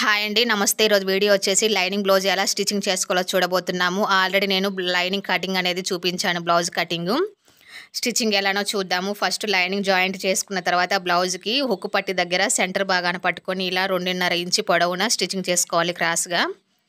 hi అండి నమస్తే ఈరోజు వీడియో వచ్చేసి లైనింగ్ బ్లౌజ్ ఎలా స్టిచ్చింగ్ చేసుకోవాలో చూడబోతున్నాము ఆల్రెడీ నేను లైనింగ్ కటింగ్ అనేది చూపించాను బ్లౌజ్ కటింగ్ స్టిచ్చింగ్ ఎలానో చూద్దాము ఫస్ట్ లైనింగ్ జాయింట్ చేసుకున్న తర్వాత బ్లౌజ్కి హుక్కు పట్టి దగ్గర సెంటర్ భాగాన పట్టుకొని ఇలా రెండున్నర ఇంచి పొడవున స్టిచ్చింగ్ చేసుకోవాలి క్రాస్గా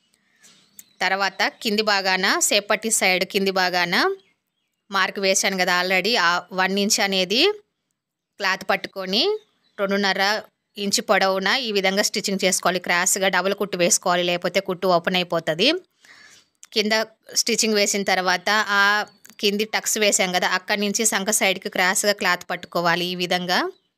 తర్వాత కింది భాగాన సేపట్టి సైడ్ కింది భాగాన మార్క్ వేశాను కదా ఆల్రెడీ ఆ వన్ ఇంచ్ అనేది క్లాత్ పట్టుకొని రెండున్నర ఇంచు పొడవున ఈ విధంగా స్టిచ్చింగ్ చేసుకోవాలి క్రాస్గా డబుల్ కుట్టు వేసుకోవాలి లేకపోతే కుట్టు ఓపెన్ అయిపోతుంది కింద స్టిచ్చింగ్ వేసిన తర్వాత ఆ కింది టక్స్ వేసాం కదా అక్కడి నుంచి సంక సైడ్కి క్రాస్గా క్లాత్ పట్టుకోవాలి ఈ విధంగా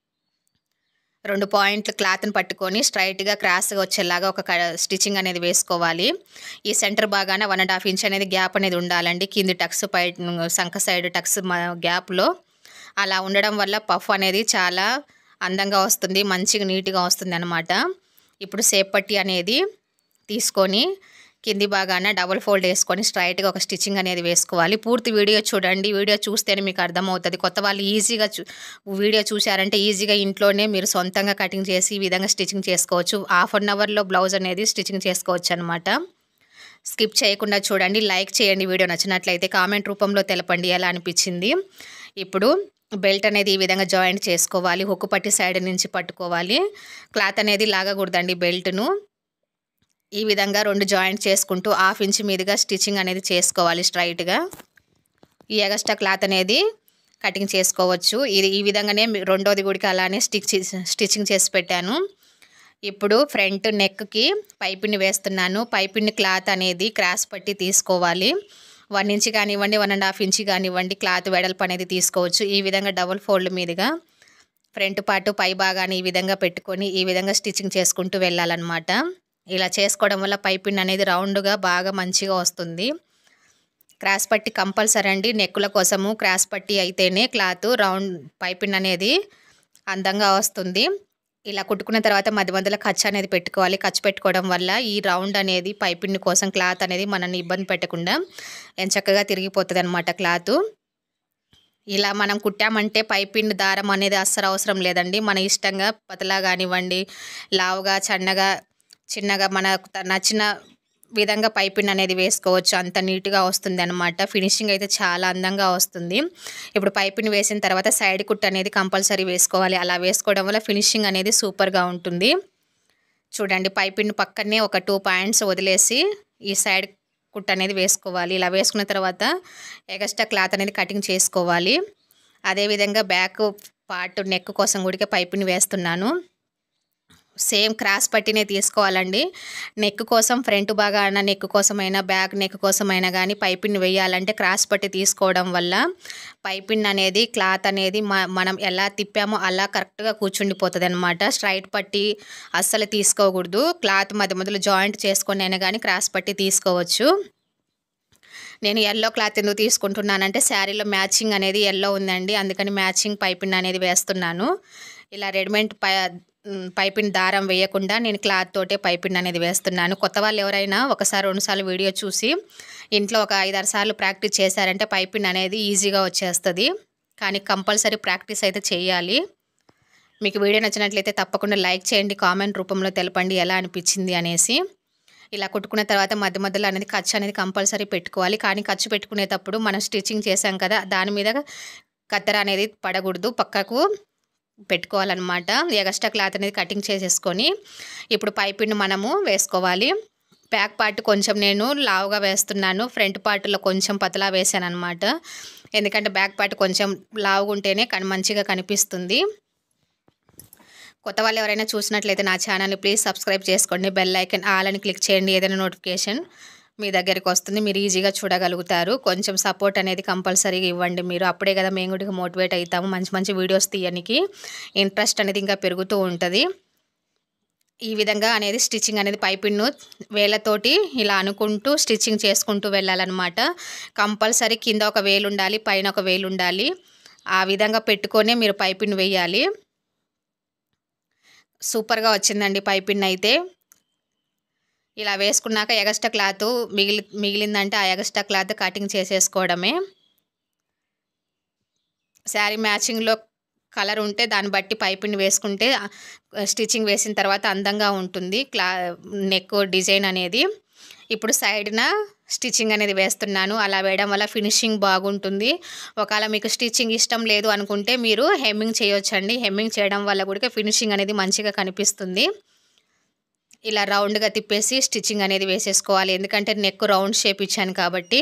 రెండు పాయింట్లు క్లాత్ని పట్టుకొని స్ట్రైట్గా క్రాస్గా వచ్చేలాగా ఒక స్టిచ్చింగ్ అనేది వేసుకోవాలి ఈ సెంటర్ బాగాన వన్ అండ్ హాఫ్ ఇంచ్ అనేది గ్యాప్ అనేది ఉండాలండి కింది టక్స్ పై సంక సైడ్ టక్స్ గ్యాప్లో అలా ఉండడం వల్ల పఫ్ అనేది చాలా అందంగా వస్తుంది మంచిగా నీట్గా వస్తుంది అనమాట ఇప్పుడు సేపట్టి అనేది తీసుకొని కింది భాగాన డబుల్ ఫోల్డ్ వేసుకొని స్ట్రైట్గా ఒక స్టిచ్చింగ్ అనేది వేసుకోవాలి పూర్తి వీడియో చూడండి వీడియో చూస్తేనే మీకు అర్థమవుతుంది కొత్త వాళ్ళు ఈజీగా చూ వీడియో చూసారంటే ఈజీగా ఇంట్లోనే మీరు సొంతంగా కటింగ్ చేసి ఈ విధంగా స్టిచ్చింగ్ చేసుకోవచ్చు హాఫ్ అన్ అవర్లో బ్లౌజ్ అనేది స్టిచ్చింగ్ చేసుకోవచ్చు అనమాట స్కిప్ చేయకుండా చూడండి లైక్ చేయండి వీడియో నచ్చినట్లయితే కామెంట్ రూపంలో తెలపండి ఎలా అనిపించింది ఇప్పుడు బెల్ట్ అనేది ఈ విధంగా జాయింట్ చేసుకోవాలి హుక్కు పట్టి సైడ్ నుంచి పట్టుకోవాలి క్లాత్ అనేది లాగకూడదండి బెల్ట్ను ఈ విధంగా రెండు జాయింట్ చేసుకుంటూ హాఫ్ ఇంచ్ మీదుగా స్టిచ్చింగ్ అనేది చేసుకోవాలి స్ట్రైట్గా ఈ ఎగస్ట్రా క్లాత్ అనేది కటింగ్ చేసుకోవచ్చు ఇది ఈ విధంగానే రెండోది గుడికి అలానే స్టిచ్ స్టిచ్చింగ్ చేసి పెట్టాను ఇప్పుడు ఫ్రంట్ నెక్కి పైపిని వేస్తున్నాను పైపిని క్లాత్ అనేది క్రాస్ పట్టి తీసుకోవాలి వన్ ఇంచ్ కానివ్వండి వన్ అండ్ హాఫ్ ఇంచ్ కానివ్వండి క్లాత్ వెడల్పు అనేది తీసుకోవచ్చు ఈ విధంగా డబుల్ ఫోల్డ్ మీదుగా ఫ్రంట్ పార్ట్ పై భాగాన్ని ఈ విధంగా పెట్టుకొని ఈ విధంగా స్టిచ్చింగ్ చేసుకుంటూ వెళ్ళాలన్నమాట ఇలా చేసుకోవడం వల్ల పైపిన్ అనేది రౌండ్గా బాగా మంచిగా వస్తుంది క్రాస్ పట్టి కంపల్సరీ అండి నెక్కుల కోసము క్రాస్ పట్టి అయితేనే క్లాత్ రౌండ్ పైపిన్ అనేది అందంగా వస్తుంది ఇలా కుట్టుకున్న తర్వాత మధ్య మధ్యలో ఖర్చు అనేది పెట్టుకోవాలి ఖర్చు పెట్టుకోవడం వల్ల ఈ రౌండ్ అనేది పైపిండి కోసం క్లాత్ అనేది మనల్ని ఇబ్బంది పెట్టకుండా ఎంచక్కగా తిరిగిపోతుంది అనమాట క్లాత్ ఇలా మనం కుట్టామంటే పైపిండి దారం అనేది అస్సలు అవసరం లేదండి మన ఇష్టంగా పతలా కానివ్వండి లావుగా చన్నగా చిన్నగా మనకు నచ్చిన విధంగా పైపింగ్ అనేది వేసుకోవచ్చు అంత నీట్గా వస్తుంది అనమాట ఫినిషింగ్ అయితే చాలా అందంగా వస్తుంది ఇప్పుడు పైపింగ్ వేసిన తర్వాత సైడ్ కుట్ అనేది కంపల్సరీ వేసుకోవాలి అలా వేసుకోవడం వల్ల ఫినిషింగ్ అనేది సూపర్గా ఉంటుంది చూడండి పైపింగ్ పక్కనే ఒక టూ పాయింట్స్ వదిలేసి ఈ సైడ్ కుట్ అనేది వేసుకోవాలి ఇలా వేసుకున్న తర్వాత ఎగస్ట్రా క్లాత్ అనేది కటింగ్ చేసుకోవాలి అదేవిధంగా బ్యాక్ పార్ట్ నెక్ కోసం కూడా పైపింగ్ వేస్తున్నాను సేమ్ క్రాస్ పట్టినే తీసుకోవాలండి నెక్ కోసం ఫ్రంట్ భాగాన నెక్ కోసమైనా బ్యాక్ నెక్ కోసమైనా కానీ పైపిన్ వేయాలంటే క్రాస్ పట్టి తీసుకోవడం వల్ల పైపిన్ అనేది క్లాత్ అనేది మనం ఎలా తిప్పామో అలా కరెక్ట్గా కూర్చుండిపోతుంది అనమాట స్ట్రైట్ పట్టి అస్సలు తీసుకోకూడదు క్లాత్ మధ్య మధ్యలో జాయింట్ చేసుకొని అయినా కానీ క్రాస్ పట్టి తీసుకోవచ్చు నేను ఎల్లో క్లాత్ ఎందుకు తీసుకుంటున్నానంటే శారీలో మ్యాచింగ్ అనేది ఎల్లో ఉందండి అందుకని మ్యాచింగ్ పైపిన్ అనేది వేస్తున్నాను ఇలా రెడీమేడ్ పై పైపిన్ దారం వేయకుండా నేను క్లాత్ తోటే పైపిన్ అనేది వేస్తున్నాను కొత్త వాళ్ళు ఎవరైనా ఒకసారి రెండుసార్లు వీడియో చూసి ఇంట్లో ఒక ఐదారు సార్లు ప్రాక్టీస్ చేశారంటే పైపిన్ అనేది ఈజీగా వచ్చేస్తుంది కానీ కంపల్సరీ ప్రాక్టీస్ అయితే చేయాలి మీకు వీడియో నచ్చినట్లయితే తప్పకుండా లైక్ చేయండి కామెంట్ రూపంలో తెలపండి ఎలా అనిపించింది అనేసి ఇలా కుట్టుకున్న తర్వాత మధ్య మధ్యలో అనేది ఖర్చు అనేది కంపల్సరీ పెట్టుకోవాలి కానీ ఖర్చు పెట్టుకునేటప్పుడు మనం స్టిచ్చింగ్ చేసాం కదా దాని మీద కత్తెర అనేది పడకూడదు పక్కకు పెట్టుకోవాలన్నమాట ఎగస్ట్రా క్లాత్ అనేది కటింగ్ చేసేసుకొని ఇప్పుడు పైపిండి మనము వేసుకోవాలి బ్యాక్ పార్ట్ కొంచెం నేను లావుగా వేస్తున్నాను ఫ్రంట్ పార్ట్లో కొంచెం పతలా వేసాను అనమాట ఎందుకంటే బ్యాక్ పార్ట్ కొంచెం లావుగా ఉంటేనే కని మంచిగా కనిపిస్తుంది కొత్త వాళ్ళు ఎవరైనా చూసినట్లయితే నా ఛానల్ని ప్లీజ్ సబ్స్క్రైబ్ చేసుకోండి బెల్ ఐకన్ ఆల్ అని క్లిక్ చేయండి ఏదైనా నోటిఫికేషన్ మీ దగ్గరికి వస్తుంది మీరు ఈజీగా చూడగలుగుతారు కొంచెం సపోర్ట్ అనేది కంపల్సరీగా ఇవ్వండి మీరు అప్పుడే కదా మేము కూడా మోటివేట్ అవుతాము మంచి మంచి వీడియోస్ తీయడానికి ఇంట్రెస్ట్ అనేది ఇంకా పెరుగుతూ ఉంటుంది ఈ విధంగా అనేది స్టిచ్చింగ్ అనేది పైపిన్ను వేలతోటి ఇలా అనుకుంటూ స్టిచ్చింగ్ చేసుకుంటూ వెళ్ళాలన్నమాట కంపల్సరీ కింద ఒక వేలు ఉండాలి పైన ఒక వేలు ఉండాలి ఆ విధంగా పెట్టుకొనే మీరు పైపిన్ వేయాలి సూపర్గా వచ్చిందండి పైపిన్ అయితే ఇలా వేసుకున్నాక ఎగస్ట్రా క్లాత్ మిగిలి మిగిలిందంటే ఆ ఎగస్ట్రా క్లాత్ కటింగ్ చేసేసుకోవడమే శారీ మ్యాచింగ్లో కలర్ ఉంటే దాన్ని బట్టి పైపింగ్ వేసుకుంటే స్టిచ్చింగ్ వేసిన తర్వాత అందంగా ఉంటుంది క్లా నెక్ డిజైన్ అనేది ఇప్పుడు సైడ్న స్టిచ్చింగ్ అనేది వేస్తున్నాను అలా వేయడం వల్ల ఫినిషింగ్ బాగుంటుంది ఒకవేళ మీకు స్టిచ్చింగ్ ఇష్టం లేదు అనుకుంటే మీరు హెమ్మింగ్ చేయొచ్చండి హెమ్మింగ్ చేయడం వల్ల కూడా ఫినిషింగ్ అనేది మంచిగా కనిపిస్తుంది ఇలా రౌండ్గా తిప్పేసి స్టిచ్చింగ్ అనేది వేసేసుకోవాలి ఎందుకంటే నెక్ రౌండ్ షేప్ ఇచ్చాను కాబట్టి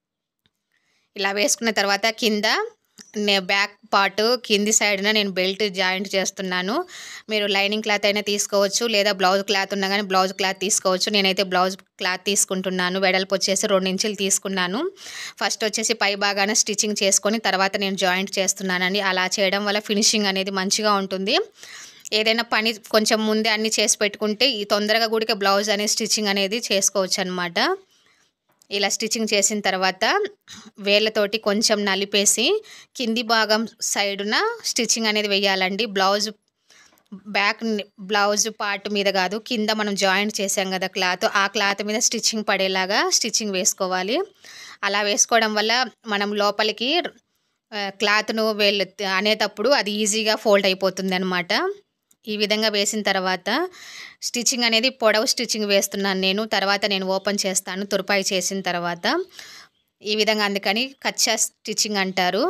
ఇలా వేసుకున్న తర్వాత కింద నే బ్యాక్ పార్ట్ కింది సైడ్న నేను బెల్ట్ జాయింట్ చేస్తున్నాను మీరు లైనింగ్ క్లాత్ అయినా తీసుకోవచ్చు లేదా బ్లౌజ్ క్లాత్ ఉన్నా కానీ బ్లౌజ్ క్లాత్ తీసుకోవచ్చు నేనైతే బ్లౌజ్ క్లాత్ తీసుకుంటున్నాను వెడల్పు వచ్చేసి రెండు ఇంచులు తీసుకున్నాను ఫస్ట్ వచ్చేసి పై భాగాన స్టిచ్చింగ్ చేసుకొని తర్వాత నేను జాయింట్ చేస్తున్నానండి అలా చేయడం వల్ల ఫినిషింగ్ అనేది మంచిగా ఉంటుంది ఏదైనా పని కొంచెం ముందే అన్ని చేసి పెట్టుకుంటే ఈ తొందరగా కూడా బ్లౌజ్ అనేది స్టిచ్చింగ్ అనేది చేసుకోవచ్చు అనమాట ఇలా స్టిచ్చింగ్ చేసిన తర్వాత వేళ్ళతోటి కొంచెం నలిపేసి కింది భాగం సైడున స్టిచ్చింగ్ అనేది వేయాలండి బ్లౌజ్ బ్యాక్ బ్లౌజ్ పార్ట్ మీద కాదు కింద మనం జాయింట్ చేసాం కదా క్లాత్ ఆ క్లాత్ మీద స్టిచ్చింగ్ పడేలాగా స్టిచ్చింగ్ వేసుకోవాలి అలా వేసుకోవడం వల్ల మనం లోపలికి క్లాత్ను వేళ్ళు అనేటప్పుడు అది ఈజీగా ఫోల్డ్ అయిపోతుంది అనమాట ఈ విధంగా వేసిన తర్వాత స్టిచ్చింగ్ అనేది పొడవు స్టిచ్చింగ్ వేస్తున్నాను నేను తర్వాత నేను ఓపెన్ చేస్తాను తురపాయి చేసిన తర్వాత ఈ విధంగా అందుకని కచ్చా స్టిచ్చింగ్ అంటారు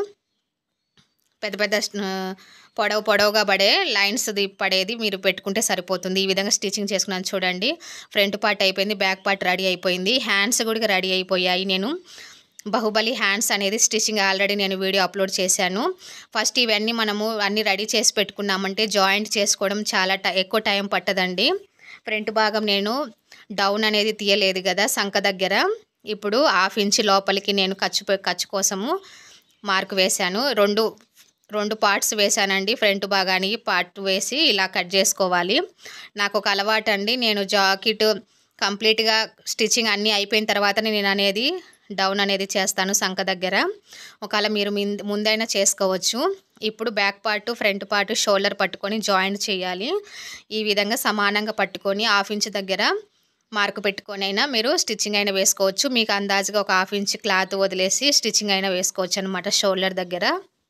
పెద్ద పెద్ద ఆ, పొడవు పొడవుగా పడే లైన్స్ది పడేది మీరు పెట్టుకుంటే సరిపోతుంది ఈ విధంగా స్టిచ్చింగ్ చేసుకున్నాను చూడండి ఫ్రంట్ పార్ట్ అయిపోయింది బ్యాక్ పార్ట్ రెడీ అయిపోయింది హ్యాండ్స్ కూడా రెడీ అయిపోయాయి నేను బాహుబలి హ్యాండ్స్ అనేది స్టిచ్చింగ్ ఆల్రెడీ నేను వీడియో అప్లోడ్ చేశాను ఫస్ట్ ఇవన్నీ మనము అన్నీ రెడీ చేసి పెట్టుకున్నామంటే జాయింట్ చేసుకోవడం చాలా ట ఎక్కువ టైం పట్టదండి ఫ్రంట్ భాగం నేను డౌన్ అనేది తీయలేదు కదా సంక దగ్గర ఇప్పుడు హాఫ్ ఇంచ్ లోపలికి నేను ఖర్చు పె- ఖర్చు కోసము మార్క్ వేశాను రెండు రెండు పార్ట్స్ వేశానండి ఫ్రంట్ భాగానికి పార్ట్ వేసి ఇలా కట్ చేసుకోవాలి నాకు ఒక అలవాటు అండి నేను జాకెట్ కంప్లీట్గా స్టిచ్చింగ్ అన్నీ అయిపోయిన తర్వాత నేను అనేది డౌన్ అనేది చేస్తాను సంక దగ్గర ఒకవేళ మీరు మిన్- ముందైనా చేసుకోవచ్చు ఇప్పుడు back part front part shoulder పట్టుకొని జాయింట్ చేయాలి ఈ విధంగా సమానంగా పట్టుకొని హాఫ్ ఇంచ్ దగ్గర మార్క్ పెట్టుకొని అయినా మీరు స్టిచ్చింగ్ అయినా వేసుకోవచ్చు మీకు అందాజుగా ఒక హాఫ్ ఇంచ్ క్లాత్ వదిలేసి స్టిచ్చింగ్ అయినా వేసుకోవచ్చు అనమాట షోల్డర్ దగ్గర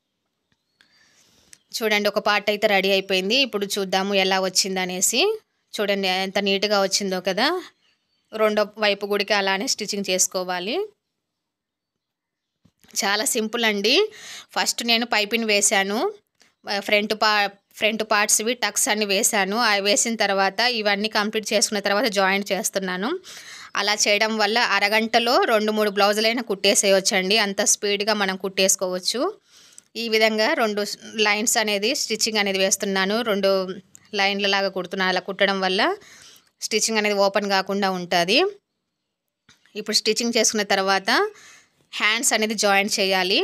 చూడండి ఒక పార్ట్ అయితే రెడీ అయిపోయింది ఇప్పుడు చూద్దాము ఎలా వచ్చింది అనేసి చూడండి ఎంత నీట్గా వచ్చిందో కదా రెండో వైపు గుడికి అలానే స్టిచ్చింగ్ చేసుకోవాలి చాలా సింపుల్ అండి ఫస్ట్ నేను పైపింగ్ వేశాను ఫ్రంట్ పా ఫ్రంట్ పార్ట్స్వి టక్స్ అన్ని వేశాను అవి వేసిన తర్వాత ఇవన్నీ కంప్లీట్ చేసుకున్న తర్వాత జాయింట్ చేస్తున్నాను అలా చేయడం వల్ల అరగంటలో రెండు మూడు బ్లౌజులైనా కుట్టేసేయొచ్చండి అంత స్పీడ్గా మనం కుట్టేసుకోవచ్చు ఈ విధంగా రెండు లైన్స్ అనేది స్టిచ్చింగ్ అనేది వేస్తున్నాను రెండు లైన్ల లాగా కుడుతున్నాను అలా కుట్టడం వల్ల స్టిచ్చింగ్ అనేది ఓపెన్ కాకుండా ఉంటుంది ఇప్పుడు స్టిచ్చింగ్ చేసుకున్న తర్వాత హ్యాండ్స్ అనేది జాయింట్ చేయాలి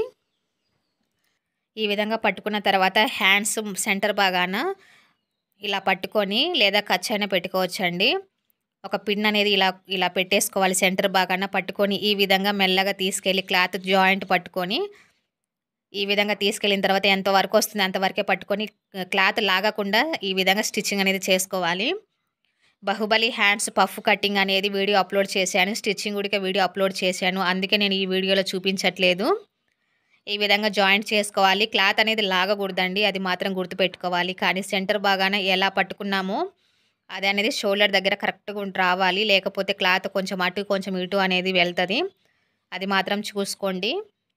ఈ విధంగా పట్టుకున్న తర్వాత హ్యాండ్స్ సెంటర్ భాగాన ఇలా పట్టుకొని లేదా ఖర్చు అయినా పెట్టుకోవచ్చండి ఒక పిన్ అనేది ఇలా ఇలా పెట్టేసుకోవాలి సెంటర్ భాగాన పట్టుకొని ఈ విధంగా మెల్లగా తీసుకెళ్ళి క్లాత్ జాయింట్ పట్టుకొని ఈ విధంగా తీసుకెళ్ళిన తర్వాత ఎంత వరకు వస్తుంది అంతవరకే పట్టుకొని క్లాత్ లాగకుండా ఈ విధంగా స్టిచ్చింగ్ అనేది చేసుకోవాలి బాహుబలి హ్యాండ్స్ పఫ్ కటింగ్ అనేది వీడియో అప్లోడ్ చేశాను స్టిచ్చింగ్ కూడా వీడియో అప్లోడ్ చేశాను అందుకే నేను ఈ వీడియోలో చూపించట్లేదు ఈ విధంగా జాయింట్ చేసుకోవాలి క్లాత్ అనేది లాగకూడదండి అది మాత్రం గుర్తుపెట్టుకోవాలి కానీ సెంటర్ బాగానే ఎలా పట్టుకున్నామో అది అనేది షోల్డర్ దగ్గర కరెక్ట్గా ఉండి రావాలి లేకపోతే క్లాత్ కొంచెం అటు కొంచెం ఇటు అనేది వెళ్తుంది అది మాత్రం చూసుకోండి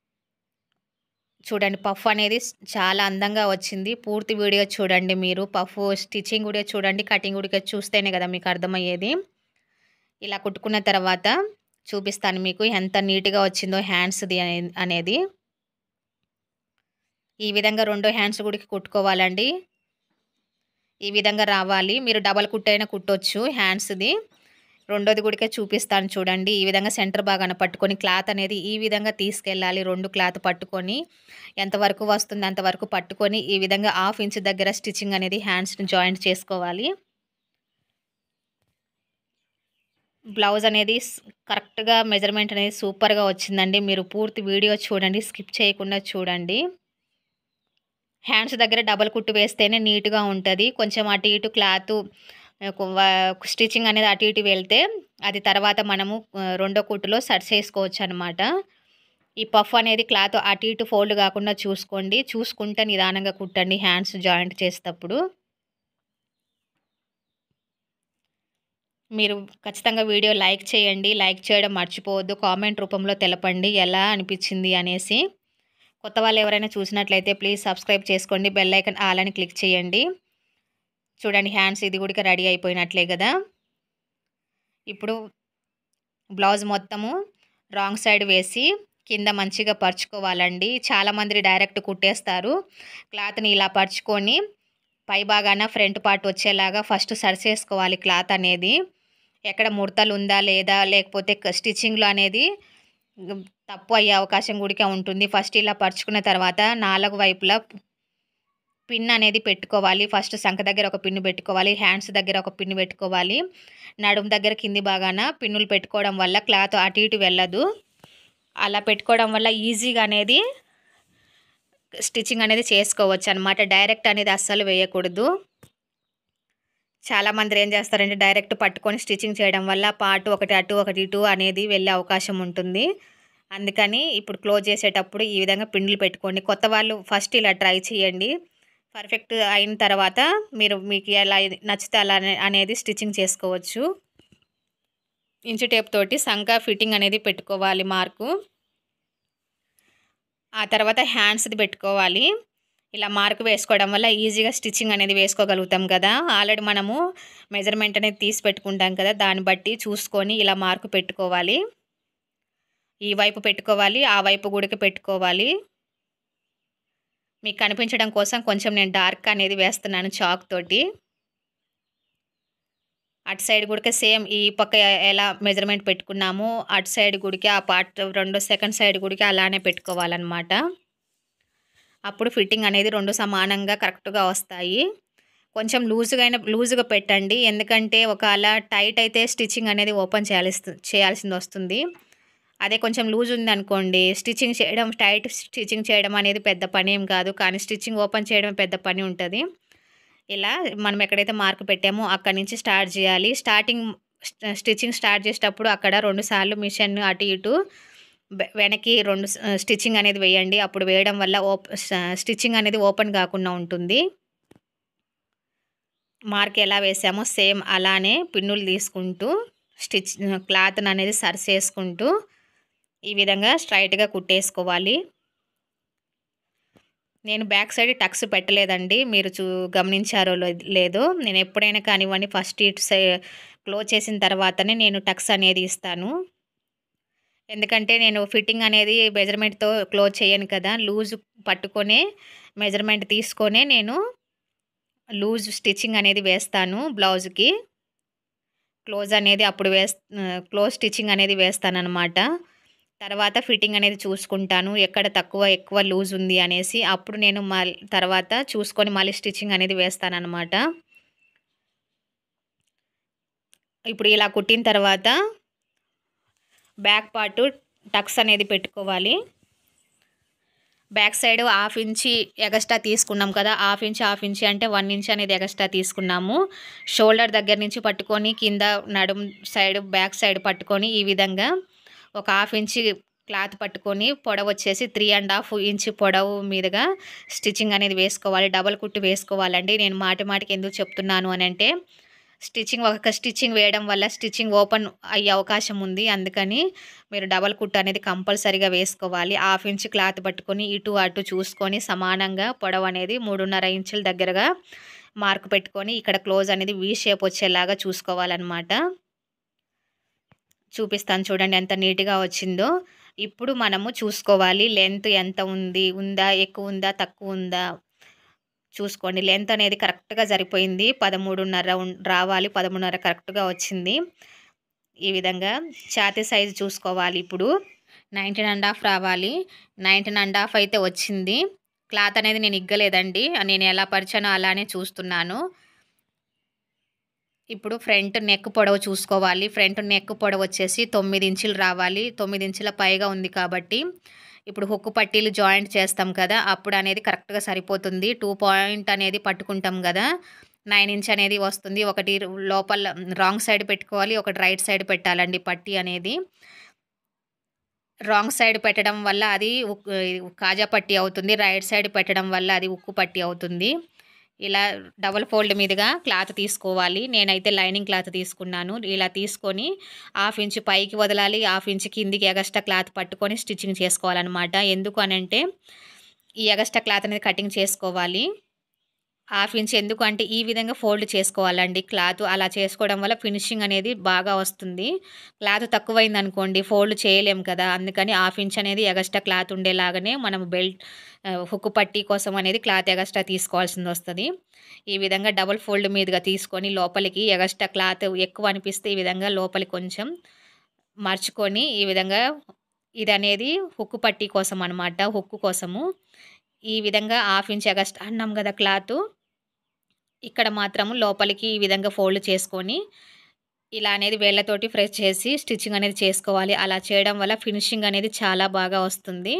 చూడండి పఫ్ అనేది చాలా అందంగా వచ్చింది పూర్తి వీడియో చూడండి మీరు పఫ్ స్టిచ్చింగ్ కూడా చూడండి కటింగ్ కూడా చూస్తేనే కదా మీకు అర్థమయ్యేది ఇలా కుట్టుకున్న తర్వాత చూపిస్తాను మీకు ఎంత నీట్గా వచ్చిందో హ్యాండ్స్ది అనే- అనేది ఈ విధంగా రెండో హ్యాండ్స్ కూడా కుట్టుకోవాలండి ఈ విధంగా రావాలి మీరు డబల్ కుట్టైనా కుట్టొచ్చు హ్యాండ్స్ది రెండోది కూడా చూపిస్తాను చూడండి ఈ విధంగా సెంటర్ భాగాన పట్టుకొని క్లాత్ అనేది ఈ విధంగా తీసుకెళ్ళాలి రెండు క్లాత్ పట్టుకొని ఎంతవరకు వస్తుంది అంతవరకు పట్టుకొని ఈ విధంగా హాఫ్ ఇంచ్ దగ్గర స్టిచ్చింగ్ అనేది హ్యాండ్స్ని జాయింట్ చేసుకోవాలి బ్లౌజ్ అనేది స్- కరెక్ట్గా మెజర్మెంట్ అనేది సూపర్గా వచ్చిందండి మీరు పూర్తి వీడియో చూడండి స్కిప్ చేయకుండా చూడండి హ్యాండ్స్ దగ్గర డబల్ కుట్టు వేస్తేనే నీట్గా ఉంటుంది కొంచెం అటు ఇటు క్లాత్ స్టిచ్చింగ్ అనేది అటు ఇటు వెళ్తే అది తర్వాత మనము ఆ, రెండో కుట్టులో సరి చేసుకోవచ్చు అనమాట ఈ పఫ్ అనేది క్లాత్ అటు ఇటు ఫోల్డ్ కాకుండా చూసుకోండి చూసుకుంటే నిదానంగా కుట్టండి హ్యాండ్స్ జాయింట్ చేసేటప్పుడు మీరు ఖచ్చితంగా వీడియో లైక్ చేయండి లైక్ చేయడం మర్చిపోవద్దు కామెంట్ రూపంలో తెలపండి ఎలా అనిపించింది అనేసి కొత్త వాళ్ళు ఎవరైనా చూసినట్లయితే ప్లీజ్ సబ్స్క్రైబ్ చేసుకోండి బెల్ ఐకన్ ఆల్ అని క్లిక్ చేయండి చూడండి హ్యాండ్స్ ఇది కూడా రెడీ అయిపోయినట్లే కదా ఇప్పుడు బ్లౌజ్ మొత్తము రాంగ్ సైడ్ వేసి కింద మంచిగా పరుచుకోవాలండి చాలామంది డైరెక్ట్ కుట్టేస్తారు క్లాత్ని ఇలా పరుచుకొని పై భాగాన ఫ్రంట్ పార్ట్ వచ్చేలాగా ఫస్ట్ సరిచేసుకోవాలి క్లాత్ అనేది ఎక్కడ ముడతలు ఉందా లేదా లేకపోతే స్టిచ్చింగ్లో అనేది తప్పు అయ్యే అవకాశం కూడా ఉంటుంది ఫస్ట్ ఇలా పరుచుకున్న తర్వాత నాలుగు వైపులా పిన్ అనేది పెట్టుకోవాలి ఫస్ట్ సంఖ దగ్గర ఒక పిన్ను పెట్టుకోవాలి హ్యాండ్స్ దగ్గర ఒక పిన్ను పెట్టుకోవాలి నడుము దగ్గర కింది భాగాన పిన్నులు పెట్టుకోవడం వల్ల క్లాత్ అటు ఇటు వెళ్ళదు అలా పెట్టుకోవడం వల్ల ఈజీగా అనేది స్టిచ్చింగ్ అనేది చేసుకోవచ్చు అనమాట డైరెక్ట్ అనేది అస్సలు వేయకూడదు చాలామంది ఏం చేస్తారంటే డైరెక్ట్ పట్టుకొని స్టిచ్చింగ్ చేయడం వల్ల పాటు ఒకటి అటు ఒకటి ఇటు అనేది వెళ్ళే అవకాశం ఉంటుంది అందుకని ఇప్పుడు క్లోజ్ చేసేటప్పుడు ఈ విధంగా పిండిలు పెట్టుకోండి కొత్త వాళ్ళు ఫస్ట్ ఇలా ట్రై చేయండి పర్ఫెక్ట్ అయిన తర్వాత మీరు మీకు ఎలా నచ్చితే అలా అనేది స్టిచ్చింగ్ చేసుకోవచ్చు ఇంచు టేప్ తోటి సంక ఫిట్టింగ్ అనేది పెట్టుకోవాలి మార్కు ఆ తర్వాత హ్యాండ్స్ది పెట్టుకోవాలి ఇలా మార్క్ వేసుకోవడం వల్ల ఈజీగా స్టిచ్చింగ్ అనేది వేసుకోగలుగుతాం కదా ఆల్రెడీ మనము మెజర్మెంట్ అనేది తీసి పెట్టుకుంటాం కదా దాన్ని బట్టి చూసుకొని ఇలా మార్కు పెట్టుకోవాలి ఈ వైపు పెట్టుకోవాలి ఆ వైపు గుడికి పెట్టుకోవాలి మీకు కనిపించడం కోసం కొంచెం నేను డార్క్ అనేది వేస్తున్నాను చాక్ తోటి అటు సైడ్ గుడికి సేమ్ ఈ పక్క ఎలా మెజర్మెంట్ పెట్టుకున్నామో అటు సైడ్ గుడికి ఆ పార్ట్ రెండో సెకండ్ సైడ్ గుడికి అలానే పెట్టుకోవాలన్నమాట అప్పుడు ఫిట్టింగ్ అనేది రెండు సమానంగా కరెక్ట్గా వస్తాయి కొంచెం లూజుగా అయినా లూజుగా పెట్టండి ఎందుకంటే ఒకవేళ టైట్ అయితే స్టిచ్చింగ్ అనేది ఓపెన్ చేయాల్సి చేయాల్సింది వస్తుంది అదే కొంచెం లూజ్ ఉంది అనుకోండి స్టిచ్చింగ్ చేయడం టైట్ స్టిచ్చింగ్ చేయడం అనేది పెద్ద పని ఏం కాదు కానీ స్టిచ్చింగ్ ఓపెన్ చేయడం పెద్ద పని ఉంటుంది ఇలా మనం ఎక్కడైతే మార్క్ పెట్టామో అక్కడి నుంచి స్టార్ట్ చేయాలి స్టార్టింగ్ స్టిచ్చింగ్ స్టార్ట్ చేసేటప్పుడు అక్కడ రెండు సార్లు మిషన్ అటు ఇటు వెనక్కి రెండు స్టిచ్చింగ్ అనేది వేయండి అప్పుడు వేయడం వల్ల ఓప్ స్టిచ్చింగ్ అనేది ఓపెన్ కాకుండా ఉంటుంది మార్క్ ఎలా వేసామో సేమ్ అలానే పిన్నులు తీసుకుంటూ స్టిచ్ క్లాత్ అనేది సరిచేసుకుంటూ ఈ విధంగా స్ట్రైట్గా కుట్టేసుకోవాలి నేను బ్యాక్ సైడ్ టక్స్ పెట్టలేదండి మీరు చూ గమనించారో లేదో నేను ఎప్పుడైనా కానివ్వండి ఫస్ట్ ఇటు సై క్లోజ్ చేసిన తర్వాతనే నేను టక్స్ అనేది ఇస్తాను ఎందుకంటే నేను ఫిట్టింగ్ అనేది మెజర్మెంట్తో క్లోజ్ చేయను కదా లూజ్ పట్టుకొనే మెజర్మెంట్ తీసుకొనే నేను లూజ్ స్టిచ్చింగ్ అనేది వేస్తాను బ్లౌజ్కి క్లోజ్ అనేది అప్పుడు వేస్ క్లోజ్ స్టిచ్చింగ్ అనేది వేస్తాను అనమాట తర్వాత ఫిట్టింగ్ అనేది చూసుకుంటాను ఎక్కడ తక్కువ ఎక్కువ లూజ్ ఉంది అనేసి అప్పుడు నేను మళ్ళీ తర్వాత చూసుకొని మళ్ళీ స్టిచ్చింగ్ అనేది వేస్తానన్నమాట ఇప్పుడు ఇలా కుట్టిన తర్వాత బ్యాక్ పార్ట్ టక్స్ అనేది పెట్టుకోవాలి back side half inch extra తీసుకున్నాం కదా హాఫ్ ఇంచ్ హాఫ్ ఇంచ్ అంటే వన్ ఇంచ్ అనేది ఎగస్ట్రా తీసుకున్నాము షోల్డర్ దగ్గర నుంచి పట్టుకొని కింద నడుం సైడ్ బ్యాక్ సైడ్ పట్టుకొని ఈ విధంగా ఒక హాఫ్ ఇంచి క్లాత్ పట్టుకొని పొడవు వచ్చేసి త్రీ అండ్ హాఫ్ ఇంచ్ పొడవు మీదుగా స్టిచ్చింగ్ అనేది వేసుకోవాలి డబల్ కుట్టు వేసుకోవాలండి నేను మాటి మాటికి ఎందుకు చెప్తున్నాను అని అంటే స్టిచ్చింగ్ ఒక స్టిచ్చింగ్ వేయడం వల్ల స్టిచ్చింగ్ ఓపెన్ అయ్యే అవకాశం ఉంది అందుకని మీరు డబల్ కుట్ అనేది కంపల్సరీగా వేసుకోవాలి హాఫ్ ఇంచ్ క్లాత్ పట్టుకొని ఇటు అటు చూసుకొని సమానంగా పొడవు అనేది మూడున్నర ఇంచుల దగ్గరగా మార్క్ పెట్టుకొని ఇక్కడ క్లోజ్ అనేది వీ షేప్ వచ్చేలాగా చూసుకోవాలన్నమాట చూపిస్తాను చూడండి ఎంత నీట్గా వచ్చిందో ఇప్పుడు మనము చూసుకోవాలి లెంత్ ఎంత ఉంది ఉందా ఎక్కువ ఉందా తక్కువ ఉందా చూసుకోండి లెంత్ అనేది కరెక్ట్గా సరిపోయింది పదమూడున్నర రావాలి పదమూడున్నర కరెక్ట్గా వచ్చింది ఈ విధంగా ఛాతీ సైజు చూసుకోవాలి ఇప్పుడు నైన్టీన్ అండ్ హాఫ్ రావాలి నైన్టీన్ అండ్ హాఫ్ అయితే వచ్చింది క్లాత్ అనేది నేను ఇగ్గలేదండి నేను ఎలా పరిచానో అలానే చూస్తున్నాను ఇప్పుడు ఫ్రంట్ నెక్ పొడవు చూసుకోవాలి ఫ్రంట్ నెక్ పొడవు వచ్చేసి తొమ్మిది ఇంచులు రావాలి తొమ్మిది ఇంచుల పైగా ఉంది కాబట్టి ఇప్పుడు హుక్కు పట్టీలు జాయింట్ చేస్తాం కదా అప్పుడు అనేది కరెక్ట్గా సరిపోతుంది టూ పాయింట్ అనేది పట్టుకుంటాం కదా నైన్ ఇంచ్ అనేది వస్తుంది ఒకటి లోపల రాంగ్ సైడ్ పెట్టుకోవాలి ఒకటి రైట్ సైడ్ పెట్టాలండి పట్టీ అనేది రాంగ్ సైడ్ పెట్టడం వల్ల అది ఉక్ కాజా పట్టి అవుతుంది రైట్ సైడ్ పెట్టడం వల్ల అది ఉక్కు పట్టి అవుతుంది ఇలా డబల్ ఫోల్డ్ మీదుగా క్లాత్ తీసుకోవాలి నేనైతే లైనింగ్ క్లాత్ తీసుకున్నాను ఇలా తీసుకొని హాఫ్ ఇంచ్ పైకి వదలాలి హాఫ్ ఇంచ్ కిందికి ఎగస్ట్రా క్లాత్ పట్టుకొని స్టిచ్చింగ్ చేసుకోవాలన్నమాట ఎందుకు అనంటే ఈ ఎగస్ట్రా క్లాత్ అనేది కటింగ్ చేసుకోవాలి హాఫ్ ఇంచ్ ఎందుకు అంటే ఈ విధంగా ఫోల్డ్ చేసుకోవాలండి క్లాత్ అలా చేసుకోవడం వల్ల ఫినిషింగ్ అనేది బాగా వస్తుంది క్లాత్ తక్కువైంది అనుకోండి ఫోల్డ్ చేయలేం కదా అందుకని హాఫ్ ఇంచ్ అనేది ఎగస్ట్రా క్లాత్ ఉండేలాగానే మనం బెల్ట్ హుక్కు పట్టీ కోసం అనేది క్లాత్ ఎగస్ట్రా తీసుకోవాల్సింది వస్తుంది ఈ విధంగా డబుల్ ఫోల్డ్ మీదుగా తీసుకొని లోపలికి ఎగస్ట్రా క్లాత్ ఎక్కువ అనిపిస్తే ఈ విధంగా లోపలికి కొంచెం మర్చుకొని ఈ విధంగా ఇది అనేది హుక్కు పట్టీ కోసం అనమాట హుక్కు కోసము ఈ విధంగా హాఫ్ ఇంచ్ ఎగస్ట్రా అన్నాం కదా క్లాత్ ఇక్కడ మాత్రము లోపలికి ఈ విధంగా ఫోల్డ్ చేసుకొని ఇలా అనేది వేళ్ళతోటి ప్రెస్ చేసి స్టిచ్చింగ్ అనేది చేసుకోవాలి అలా చేయడం వల్ల ఫినిషింగ్ అనేది చాలా బాగా వస్తుంది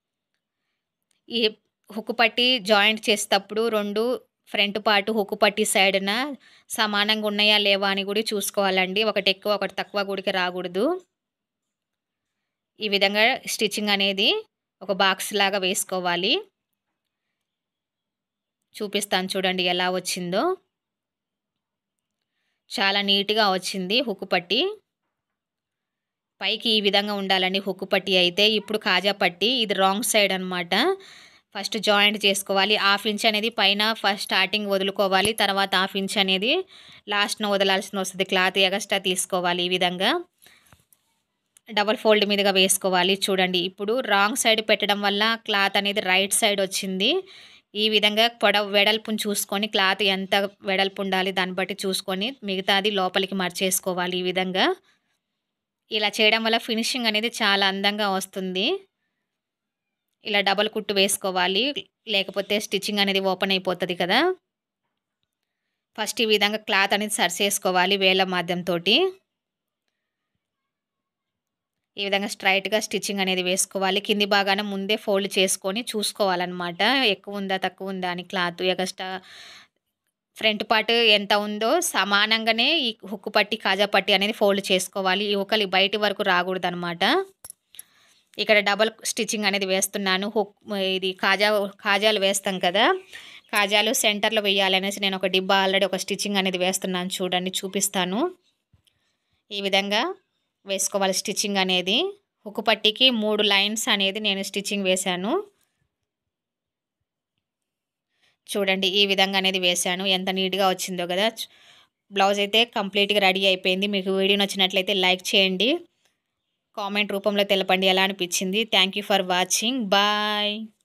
ఈ హుక్కు పట్టి జాయింట్ చేసేటప్పుడు రెండు ఫ్రంట్ పార్ట్ హుక్కు పట్టి సైడ్న సమానంగా ఉన్నాయా లేవా అని కూడా చూసుకోవాలండి ఒకటి ఎక్కువ ఒకటి తక్కువ గుడికి రాకూడదు ఈ విధంగా స్టిచ్చింగ్ అనేది ఒక బాక్స్ లాగా వేసుకోవాలి చూపిస్తాను చూడండి ఎలా వచ్చిందో చాలా నీట్గా వచ్చింది హుక్కు పట్టి పైకి ఈ విధంగా ఉండాలండి హుక్కు పట్టి అయితే ఇప్పుడు కాజా పట్టి ఇది రాంగ్ సైడ్ అనమాట ఫస్ట్ జాయింట్ చేసుకోవాలి హాఫ్ ఇంచ్ అనేది పైన ఫస్ట్ స్టార్టింగ్ వదులుకోవాలి తర్వాత హాఫ్ ఇంచ్ అనేది లాస్ట్న వదలాల్సిన వస్తుంది క్లాత్ ఎగస్ట్రా తీసుకోవాలి ఈ విధంగా డబల్ ఫోల్డ్ మీదుగా వేసుకోవాలి చూడండి ఇప్పుడు రాంగ్ సైడ్ పెట్టడం వల్ల క్లాత్ అనేది రైట్ సైడ్ వచ్చింది ఈ విధంగా పొడవు వెడల్పుని చూసుకొని క్లాత్ ఎంత వెడల్పు ఉండాలి దాన్ని బట్టి చూసుకొని మిగతాది లోపలికి మర్చేసుకోవాలి ఈ విధంగా ఇలా చేయడం వల్ల ఫినిషింగ్ అనేది చాలా అందంగా వస్తుంది ఇలా డబల్ కుట్టు వేసుకోవాలి లేకపోతే స్టిచ్చింగ్ అనేది ఓపెన్ అయిపోతుంది కదా ఫస్ట్ ఈ విధంగా క్లాత్ అనేది సరిచేసుకోవాలి వేళ్ళ మాధ్యంతో ఈ విధంగా స్ట్రైట్గా స్టిచ్చింగ్ అనేది వేసుకోవాలి కింది భాగాన ముందే ఫోల్డ్ చేసుకొని చూసుకోవాలన్నమాట ఎక్కువ ఉందా తక్కువ ఉందా అని క్లాత్ ఎగస్ట్రా ఫ్రంట్ పార్ట్ ఎంత ఉందో సమానంగానే ఈ హుక్కు పట్టి కాజా పట్టి అనేది ఫోల్డ్ చేసుకోవాలి ఈ ఒకలి బయటి వరకు రాకూడదు అనమాట ఇక్కడ డబల్ స్టిచ్చింగ్ అనేది వేస్తున్నాను హుక్ ఇది కాజా కాజాలు వేస్తాం కదా కాజాలు సెంటర్లో వేయాలనేసి నేను ఒక డిబ్బా ఆల్రెడీ ఒక స్టిచ్చింగ్ అనేది వేస్తున్నాను చూడండి చూపిస్తాను ఈ విధంగా వేసుకోవాలి స్టిచ్చింగ్ అనేది హుక్కు పట్టికి మూడు లైన్స్ అనేది నేను స్టిచ్చింగ్ వేశాను చూడండి ఈ విధంగా అనేది వేశాను ఎంత నీట్గా వచ్చిందో కదా బ్లౌజ్ అయితే కంప్లీట్గా రెడీ అయిపోయింది మీకు వీడియో నచ్చినట్లయితే లైక్ చేయండి కామెంట్ రూపంలో తెలపండి ఎలా అనిపించింది thank you for watching bye